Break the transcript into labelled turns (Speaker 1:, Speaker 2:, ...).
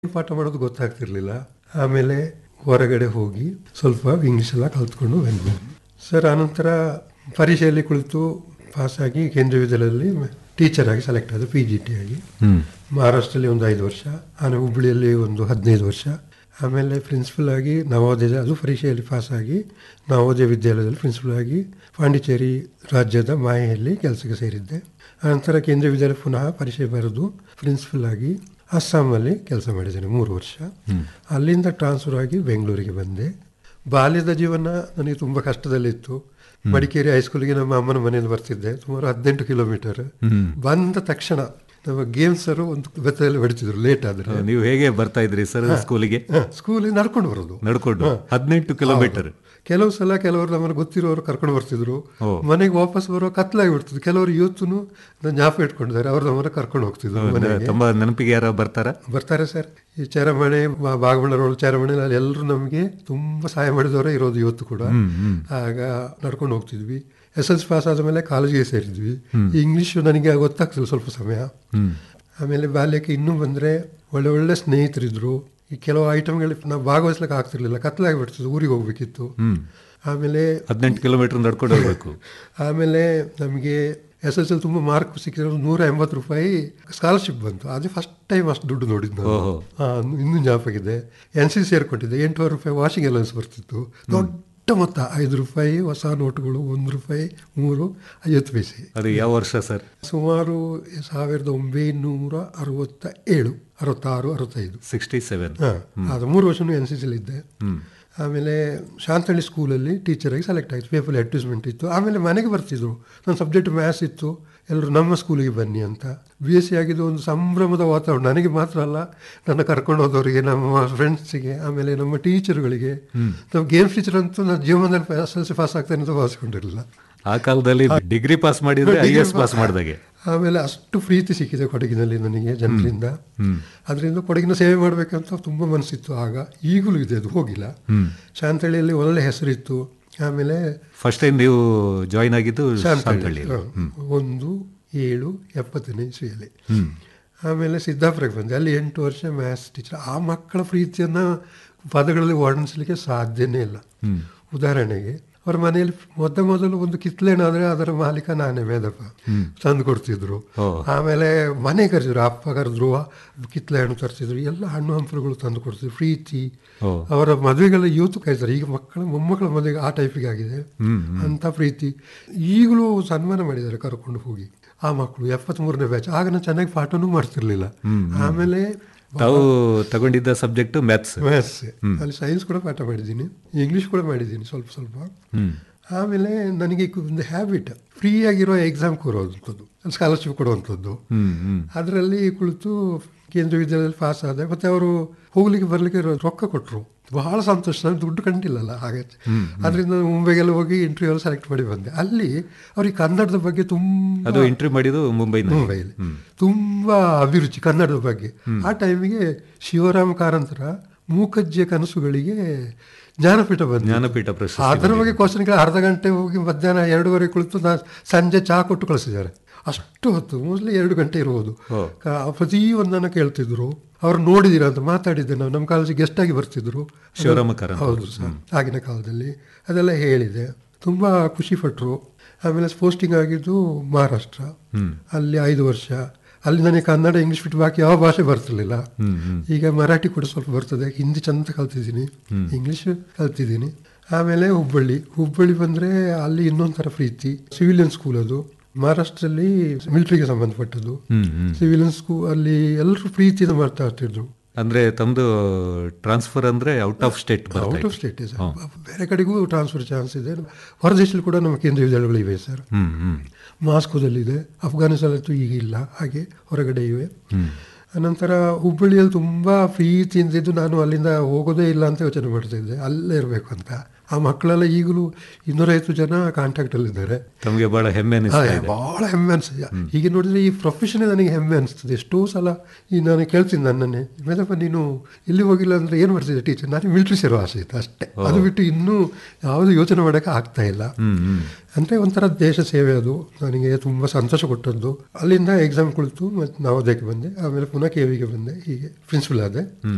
Speaker 1: ಪಾಠ ಮಾಡೋದು ಗೊತ್ತಾಗ್ತಿರ್ಲಿಲ್ಲ ಆಮೇಲೆ ಹೊರಗಡೆ ಹೋಗಿ ಸ್ವಲ್ಪ ಇಂಗ್ಲೀಷ್ ಎಲ್ಲ ಕಲ್ತ್ಕೊಂಡು ಬಂದ್ವಿ ಸರ್ ಆನಂತರ ಪರೀಕ್ಷೆಯಲ್ಲಿ ಕುಳಿತು ಪಾಸಾಗಿ ಕೇಂದ್ರೀಯ ವಿದ್ಯಾಲಯದಲ್ಲಿ ಟೀಚರ್ ಆಗಿ ಸೆಲೆಕ್ಟ್ ಆದ ಪಿ ಜಿ ಟಿ ಆಗಿ
Speaker 2: ಹ್ಮ್
Speaker 1: ಮಹಾರಾಷ್ಟ್ರದಲ್ಲಿ ಒಂದು ಐದು ವರ್ಷ ಆಮೇಲೆ ಹುಬ್ಬಳ್ಳಿಯಲ್ಲಿ ಒಂದು ಹದಿನೈದು ವರ್ಷ ಆಮೇಲೆ ಪ್ರಿನ್ಸಿಪಲ್ ಆಗಿ ನವೋದಯ ಅದು ಪರೀಕ್ಷೆಯಲ್ಲಿ ಪಾಸಾಗಿ ನವೋದಯ ವಿದ್ಯಾಲಯದಲ್ಲಿ ಪ್ರಿನ್ಸಿಪಲ್ ಆಗಿ ಪಾಂಡಿಚೇರಿ ರಾಜ್ಯದ ಮಾಯೆಯಲ್ಲಿ ಕೆಲಸಕ್ಕೆ ಸೇರಿದ್ದೆ ಆನಂತರ ಕೇಂದ್ರೀಯ ವಿದ್ಯಾಲಯ ಪುನಃ ಪರೀಕ್ಷೆ ಬರೆದು ಪ್ರಿನ್ಸಿಪಲ್ ಆಗಿ ಅಸ್ಸಾಮಲ್ಲಿ ಕೆಲಸ ಮಾಡಿದ್ದೇನೆ ಮೂರು ವರ್ಷ ಅಲ್ಲಿಂದ ಟ್ರಾನ್ಸ್ಫರ್ ಆಗಿ ಬೆಂಗಳೂರಿಗೆ ಬಂದೆ ಬಾಲ್ಯದ ಜೀವನ ನನಗೆ ತುಂಬ ಕಷ್ಟದಲ್ಲಿತ್ತು ಮಡಿಕೇರಿ ಹೈಸ್ಕೂಲಿಗೆ ನಮ್ಮ ಅಮ್ಮನ ಮನೆಯಲ್ಲಿ ಬರ್ತಿದ್ದೆ ಸುಮಾರು ಹದಿನೆಂಟು ಕಿಲೋಮೀಟರ್
Speaker 2: ಹ್ಮ್.
Speaker 1: ಬಂದ ತಕ್ಷಣ ನಮ್ಮ ಗೇಮ್ಸರು ಒಂದು ಬೆತ್ತದಲ್ಲಿ ಹೊಡಿತಿದ್ರು ಲೇಟ್ ಆದ್ರೆ
Speaker 2: ನೀವು ಹೇಗೆ ಬರ್ತಾ ಇದ್ರಿ ಸರ್ ಸ್ಕೂಲಿಗೆ
Speaker 1: ಸ್ಕೂಲಿಗೆ ನಡ್ಕೊಂಡು ಬರೋದು
Speaker 2: ನಡ್ಕೊಂಡು ಹದಿನೆಂಟು ಕಿಲೋಮೀಟರ್
Speaker 1: ಕೆಲವು ಸಲ ಕೆಲವರು ನಮ್ಮನ್ನು ಗೊತ್ತಿರೋರು ಕರ್ಕೊಂಡು ಬರ್ತಿದ್ರು
Speaker 2: ಓ.
Speaker 1: ಮನೆಗೆ ವಾಪಸ್ ಬರೋ ಕತ್ಲಾಗಿ ಬಿಡ್ತಿದ್ರು ಕೆಲವರು ಇವತ್ತು ಜ್ಞಾಪಕ ಇಟ್ಕೊಂಡಿದ್ದಾರೆ ಅವ್ರು ನಮ್ಮನ್ನ ಕರ್ಕೊಂಡು ಹೋಗ್ತಿದ್ರು ಮನೆಗೆ
Speaker 2: ತುಂಬಾ ನೆನಪಿಗೆ ಯಾರ ಬರ್ತಾರ
Speaker 1: ಬರ್ತಾರೆ ಸರ್ ಈ ಚರಮಣೆ ಬಾಗಮಂಡರೋಳು ಚರಮಣೆ ಅಲ್ಲಿ ಎಲ್ಲರೂ ನಮಗೆ ತುಂಬ ಸಹಾಯ ಮಾಡಿದವರೇ ಇರೋದು ಇವತ್ತು ಕೂಡ ಆಗ ನಡ್ಕೊಂಡು ಹೋಗ್ತಿದ್ವಿ ಎಸ್ ಎಲ್ ಸಿ ಪಾಸ್ ಆದಮೇಲೆ ಕಾಲೇಜಿಗೆ ಸೇರಿದ್ವಿ ಈ ಇಂಗ್ಲೀಷು ನನಗೆ ಗೊತ್ತಾಗ್ತಿಲ್ಲ ಸ್ವಲ್ಪ ಸಮಯ
Speaker 2: ಹ್ಮ್
Speaker 1: ಆಮೇಲೆ ಬಾಲ್ಯಕ್ಕೆ ಇನ್ನೂ ಬಂದರೆ ಒಳ್ಳೆ ಒಳ್ಳೆ ಸ್ನೇಹಿತರಿದ್ರು ಈ ಕೆಲವು ಐಟಮ್ಗಳಿಗೆ ನಾವು ಭಾಗವಹಿಸ್ಲಿಕ್ಕೆ ಆಗ್ತಿರ್ಲಿಲ್ಲ ಕತ್ಲಾಗಿಬಿಡ್ತಿದ್ದು ಊರಿಗೆ ಹೋಗ್ಬೇಕಿತ್ತು
Speaker 2: ಹ್ಮ್
Speaker 1: ಆಮೇಲೆ
Speaker 2: ಹದಿನೆಂಟು ಕಿಲೋಮೀಟರ್ ನಡ್ಕೊಂಡು ಹೋಗ್ಬೇಕು
Speaker 1: ಆಮೇಲೆ ನಮಗೆ ಎಸ್ ಎಸ್ ಎಲ್ ತುಂಬ ಮಾರ್ಕ್ ಸಿಕ್ಕಿದ್ರೆ ನೂರ ಎಂಬತ್ತು ರೂಪಾಯಿ ಸ್ಕಾಲರ್ಶಿಪ್ ಬಂತು ಅದೇ ಫಸ್ಟ್ ಟೈಮ್ ಅಷ್ಟು ದುಡ್ಡು ನೋಡಿದ್ದು ನಾನು
Speaker 2: ಓಹೋ.
Speaker 1: ಆ, ಇನ್ನೂ ಜ್ಞಾಪಕ ಇದೆ ಎನ್ ಸಿ ಸೇರ್ಕೊಂಡಿದ್ದೆ ಎಂಟುವರೆ ರೂಪಾಯಿ ವಾಷಿಂಗ್ ಅಲೌನ್ಸ್ ಬರ್ತಿತ್ತು ದೊಡ್ಡ ಮೊತ್ತ ಐದು ರೂಪಾಯಿ ಹೊಸ ನೋಟುಗಳು ಒಂದು ರೂಪಾಯಿ ಮೂರು ಐವತ್ತು ಪೈಸೆ
Speaker 2: ಅದು ಯಾವ ವರ್ಷ ಸರ್
Speaker 1: ಸುಮಾರು ಸಾವಿರದ ಒಂಬೈನೂರ ಅರವತ್ತ ಏಳು ಅರವತ್ತಾರು ಅರವತ್ತೈದು
Speaker 2: ಸಿಕ್ಸ್ಟಿ ಸೆವೆನ್
Speaker 1: ಹಾಂ ಅದು ಮೂರು ವರ್ಷನೂ ಎನ್ ಸಿ ಸಿಲಿದ್ದೆ
Speaker 2: ಹ್ಮ್
Speaker 1: ಆಮೇಲೆ ಶಾಂತಳ್ಳಿ ಸ್ಕೂಲಲ್ಲಿ ಟೀಚರಾಗಿ ಸೆಲೆಕ್ಟ್ ಆಯಿತು ಪೇಪರ್ ಅಡ್ವರ್ಟೈಸ್ಮೆಂಟ್ ಇತ್ತು ಆಮೇಲೆ ಮನೆಗೆ ಬರ್ತಿದ್ರು ನನ್ನ ಸಬ್ಜೆಕ್ಟ್ ಮ್ಯಾಥ್ಸ್ ಇತ್ತು ಎಲ್ಲರೂ ನಮ್ಮ ಸ್ಕೂಲಿಗೆ ಬನ್ನಿ ಅಂತ ಬಿ ಎಸ್ ಸಿ ಆಗಿದ್ದು ಒಂದು ಸಂಭ್ರಮದ ವಾತಾವರಣ ನನಗೆ ಮಾತ್ರ ಅಲ್ಲ ನನ್ನ ಕರ್ಕೊಂಡು ಹೋದವರಿಗೆ ನಮ್ಮ ಫ್ರೆಂಡ್ಸಿಗೆ ಆಮೇಲೆ ನಮ್ಮ ಟೀಚರ್ಗಳಿಗೆ ನಮ್ಮ ಗೇಮ್ಸ್ ಟೀಚರ್ ಅಂತೂ ನನ್ನ ಜೀವನದಲ್ಲಿ ಎಸ್ ಎಲ್ ಸಿ ಪಾಸ್ ಆಗ್ತಾನೆ ಅಂತ ಭಾವಿಸ್ಕೊಂಡಿರಲಿಲ್ಲ
Speaker 2: ಆ ಕಾಲದಲ್ಲಿ ಡಿಗ್ರಿ ಪಾಸ್ ಮಾಡಿದ್ರೆ ಐ ಎಸ್ ಪಾಸ್ ಮಾಡಿದಾಗೆ
Speaker 1: ಆಮೇಲೆ ಅಷ್ಟು ಪ್ರೀತಿ ಸಿಕ್ಕಿದೆ ಕೊಡಗಿನಲ್ಲಿ ನನಗೆ ಜನರಿಂದ ಅದರಿಂದ ಕೊಡಗಿನ ಸೇವೆ ಮಾಡಬೇಕಂತ ತುಂಬ ಮನಸ್ಸಿತ್ತು ಆಗ ಈಗಲೂ ಇದೆ ಅದು ಹೋಗಿಲ್ಲ ಶಾಂತಳ್ಳಿಯಲ್ಲಿ ಒಳ್ಳೆ ಹೆಸರಿತ್ತು ಆಮೇಲೆ
Speaker 2: ಫಸ್ಟ್ ಟೈಮ್ ನೀವು ಜಾಯಿನ್ ಆಗಿದ್ದು
Speaker 1: ಶಾಂತಳ್ಳಿ
Speaker 2: ಶಾಂತಳ್ಳಿ
Speaker 1: ಹ, ಒಂದು ಏಳು ಎಪ್ಪತ್ತನೇ ಇಸ್ವಿಯಲ್ಲಿ ಆಮೇಲೆ ಸಿದ್ದಾಪುರಕ್ಕೆ ಬಂದೆ ಅಲ್ಲಿ ಎಂಟು ವರ್ಷ ಮ್ಯಾಥ್ಸ್ ಟೀಚರ್ ಆ ಮಕ್ಕಳ ಪ್ರೀತಿಯನ್ನು ಪದಗಳಲ್ಲಿ ವರ್ಣಿಸಲಿಕ್ಕೆ ಸಾಧ್ಯನೇ ಇಲ್ಲ ಉದಾಹರಣೆಗೆ ಅವ್ರ ಮನೆಯಲ್ಲಿ ಮೊದ ಮೊದಲು ಒಂದು ಕಿತ್ಲೇನಾದ್ರೆ ಅದರ ಮಾಲೀಕ ನಾನೇ ಮೇದಪ್ಪ ತಂದು ಕೊಡ್ತಿದ್ರು
Speaker 2: ಓ.
Speaker 1: ಆಮೇಲೆ ಮನೆ ಕರೆಸಿದ್ರು ಅಪ್ಪ ಕರೆದ್ರು ಕಿತ್ಲೆ ಹಣ್ಣು ತರ್ತಿದ್ರು ಎಲ್ಲ ಹಣ್ಣು ಹಂಪಲುಗಳು ತಂದು ಕೊಡ್ತಿದ್ರು ಪ್ರೀತಿ
Speaker 2: ಓ.
Speaker 1: ಅವರ ಮದುವೆಗೆಲ್ಲ ಇವತ್ತು ಕಾಯ್ತಾರೆ ಈಗ ಮಕ್ಕಳ ಮೊಮ್ಮಕ್ಕಳ ಮದುವೆಗೆ ಆ ಟೈಪಿಗೆ ಆಗಿದೆ
Speaker 2: ಹ್ಮ್,
Speaker 1: ಅಂತ ಪ್ರೀತಿ ಈಗಲೂ ಸನ್ಮಾನ ಮಾಡಿದ್ದಾರೆ ಕರ್ಕೊಂಡು ಹೋಗಿ ಆ ಮಕ್ಕಳು ಎಪ್ಪತ್ಮೂರನೇ ಬ್ಯಾಚ್ ಆಗ ನಾನು ಚೆನ್ನಾಗಿ ಪಾಠನೂ ಮಾಡ್ತಿರ್ಲಿಲ್ಲ ಆಮೇಲೆ
Speaker 2: ತಾವು ತಗೊಂಡಿದ್ದ ಸಬ್ಜೆಕ್ಟ್ ಮ್ಯಾಥ್ಸ್
Speaker 1: ಮ್ಯಾಥ್ಸ್ ಅಲ್ಲಿ ಸೈನ್ಸ್ ಕೂಡ ಪಾಠ ಮಾಡಿದ್ದೀನಿ ಇಂಗ್ಲೀಷ್ ಕೂಡ ಮಾಡಿದ್ದೀನಿ ಸ್ವಲ್ಪ ಸ್ವಲ್ಪ
Speaker 2: ಹ್ಮ್
Speaker 1: ಆಮೇಲೆ ನನಗೆ ಒಂದು ಹ್ಯಾಬಿಟ್ ಫ್ರೀ ಆಗಿರೋ ಎಕ್ಸಾಮ್ ಕೂರೋವಂಥದ್ದು ಸ್ಕಾಲರ್ಶಿಪ್ ಕೊಡುವಂಥದ್ದು
Speaker 2: ಹ್ಮ್ ಹ್ಮ್
Speaker 1: ಅದರಲ್ಲಿ ಕುಳಿತು ಕೇಂದ್ರೀಯ ವಿದ್ಯಾಲಯದಲ್ಲಿ ಪಾಸ್ ಆದೆ ಮತ್ತೆ ಅವರು ಹೋಗ್ಲಿಕ್ಕೆ ಬರ್ಲಿಕ್ಕೆ ರೊ- ರೊಕ್ಕ ಕೊಟ್ಟರು ಬಹಳ ಸಂತೋಷ ನಾನು ದುಡ್ಡು ಕಂಡಿಲ್ಲಲ್ಲ ಹಾಗೆ ಅದರಿಂದ ಮುಂಬೈಗೆಲ್ಲ ಹೋಗಿ ಇಂಟರ್ವ್ಯೂ ಎಲ್ಲ ಸೆಲೆಕ್ಟ್ ಮಾಡಿ ಬಂದೆ ಅಲ್ಲಿ ಅವ್ರಿಗೆ ಕನ್ನಡದ ಬಗ್ಗೆ ತುಂಬ
Speaker 2: ಅದು ಎಂಟ್ರಿ ಮಾಡಿದ್ದು ಮುಂಬೈನ
Speaker 1: ಮುಂಬೈಲಿ ತುಂಬಾ ಅಭಿರುಚಿ ಕನ್ನಡದ ಬಗ್ಗೆ ಆ ಟೈಮಿಗೆ ಶಿವರಾಮ ಕಾರಂತರ ಮೂಕಜ್ಜಿಯ ಕನಸುಗಳಿಗೆ ಜ್ಞಾನಪೀಠ ಬಂದ
Speaker 2: ಜ್ಞಾನಪೀಠ ಪ್ರಶಸ್ತಿ
Speaker 1: ಅದರ ಬಗ್ಗೆ ಕ್ವಶನ್ಗೆ ಅರ್ಧ ಗಂಟೆ ಹೋಗಿ ಮಧ್ಯಾಹ್ನ ಎರಡೂವರೆ ಕುಳಿತು ನಾ ಸಂಜೆ ಚಹಾ ಕೊಟ್ಟು ಕಳಿಸಿದ್ದಾರೆ ಅಷ್ಟು ಹೊತ್ತು ಮೋಸ್ಟ್ಲಿ ಎರಡು ಗಂಟೆ ಇರ್ಬೋದು
Speaker 2: ಓ.
Speaker 1: ಕ- ಪ್ರತಿಯೊಂದನ್ನು ಕೇಳ್ತಿದ್ರು ಅವ್ರು ನೋಡಿದ್ದೀರಾ ಅಂತ ಮಾತಾಡಿದ್ದೆ ನಾವು ನಮ್ಮ ಕಾಲೇಜಿಗೆ ಗೆಸ್ಟ್ ಆಗಿ ಬರ್ತಿದ್ರು
Speaker 2: ಶಿವರಾಮ ಕಾರಂತ
Speaker 1: ಹೌದು ಸರ್ ಆಗಿನ ಕಾಲದಲ್ಲಿ ಅದೆಲ್ಲ ಹೇಳಿದೆ ತುಂಬ ಖುಷಿ ಪಟ್ಟರು ಆಮೇಲೆ ಪೋಸ್ಟಿಂಗ್ ಆಗಿದ್ದು ಮಹಾರಾಷ್ಟ್ರ ಅಲ್ಲಿ ಐದು ವರ್ಷ ಅಲ್ಲಿ ನನಗೆ ಕನ್ನಡ ಇಂಗ್ಲೀಷ್ ಬಿಟ್ಟು ಬಾಕಿ ಯಾವ ಭಾಷೆ ಬರ್ತಿರ್ಲಿಲ್ಲ ಈಗ ಮರಾಠಿ ಕೂಡ ಸ್ವಲ್ಪ ಬರ್ತದೆ ಹಿಂದಿ ಚಂದ ಕಲ್ತಿದ್ದೀನಿ ಇಂಗ್ಲೀಷ್ ಕಲ್ತಿದ್ದೀನಿ ಆಮೇಲೆ ಹುಬ್ಬಳ್ಳಿ ಹುಬ್ಬಳ್ಳಿ ಬಂದರೆ ಅಲ್ಲಿ ಇನ್ನೊಂದು ಥರ ಪ್ರೀತಿ ಸಿವಿಲಿಯನ್ ಸ್ಕೂಲ್ ಅದು ಮಹಾರಾಷ್ಟ್ರದಲ್ಲಿ ಮಿಲಿಟರಿಗೆ ಸಂಬಂಧಪಟ್ಟದ್ದು
Speaker 2: ಹ್ಮ್ ಹ್ಮ್
Speaker 1: ಸಿವಿಲಿಯನ್ ಸ್ಕೂಲ್ ಅಲ್ಲಿ ಎಲ್ಲರೂ ಪ್ರೀತಿಯಿಂದ ಮಾಡ್ತಾ ಇರ್ತಿದ್ರು
Speaker 2: ಅಂದ್ರೆ ತಮ್ದು ಟ್ರಾನ್ಸ್ಫರ್ ಅಂದ್ರೆ out of state
Speaker 1: out of state sir ಬೇರೆ ಕಡೆಗೂ ಟ್ರಾನ್ಸ್ಫರ್ ಚಾನ್ಸ್ ಇದೆ ಹೊರದೇಶದಲ್ಲಿ ಕೂಡ ನಮ್ಮ ಕೇಂದ್ರೀಯ ವಿದ್ಯಾಲಯಗಳು ಇವೆ ಸರ್
Speaker 2: ಹ್ಮ್ ಹ್ಮ್
Speaker 1: ಮಾಸ್ಕೋದಲ್ಲಿದೆ ಅಫ್ಘಾನಿಸ್ತಾನದ್ದು ಈಗ ಇಲ್ಲ ಹಾಗೆ ಹೊರಗಡೆ ಇವೆ ಅನಂತರ ಹುಬ್ಬಳ್ಳಿಯಲ್ಲಿ ತುಂಬ ಪ್ರೀತಿಯಿಂದ ಇದ್ದು ನಾನು ಅಲ್ಲಿಂದ ಹೋಗೋದೇ ಇಲ್ಲ ಅಂತ ಯೋಚನೆ ಮಾಡ್ತಾ ಇದ್ದೆ ಅಲ್ಲೇ ಇರಬೇಕು ಅಂತ ಆ ಮಕ್ಕಳೆಲ್ಲ ಈಗಲೂ ಇನ್ನೂರೈವತ್ತು ಜನ ಕಾಂಟ್ಯಾಕ್ಟಲ್ಲಿದ್ದಾರೆ
Speaker 2: ತಮಗೆ ಬಹಳ ಹೆಮ್ಮೆ ಅನಿಸ್ತಾ ಇದೆ
Speaker 1: ಭಾಳ ಹೆಮ್ಮೆ ಅನಿಸ್ತದೆ ಹೀಗೆ ನೋಡಿದ್ರೆ ಈ ಪ್ರೊಫೆಷನ್ ನನಗೆ ಹೆಮ್ಮೆ ಅನಿಸ್ತದೆ ಎಷ್ಟೋ ಸಲ ಈ ನಾನು ಕೇಳ್ತೀನಿ ನನ್ನನ್ನೇ ಮೇದಪ್ಪ ನೀನು ಇಲ್ಲಿ ಹೋಗಿಲ್ಲ ಅಂದ್ರೆ ಏನು ಮಾಡ್ತಿದ್ದೆ ಟೀಚರ್ ನಾನು ಮಿಲಿಟ್ರಿ ಸೇರೋ ಆಸೆ ಇತ್ತು ಅಷ್ಟೇ ಅದು ಬಿಟ್ಟು ಇನ್ನೂ ಯಾವುದು ಯೋಚನೆ ಮಾಡೋಕ್ಕೆ ಆಗ್ತಾ ಇಲ್ಲ
Speaker 2: ಹ್ಮ್ ಹ್ಮ್
Speaker 1: ಅಂದರೆ ಒಂಥರ ದೇಶ ಸೇವೆ ಅದು ನನಗೆ ತುಂಬ ಸಂತೋಷ ಕೊಟ್ಟದ್ದು ಅಲ್ಲಿಂದ ಎಕ್ಸಾಮ್ ಕುಳಿತು ಮತ್ತು ನವೋದಯಕ್ಕೆ ಬಂದೆ ಆಮೇಲೆ ಪುನಃ ಕೆ ವಿಗೆ ಬಂದೆ ಹೀಗೆ ಪ್ರಿನ್ಸಿಪಲ್ ಆದೆ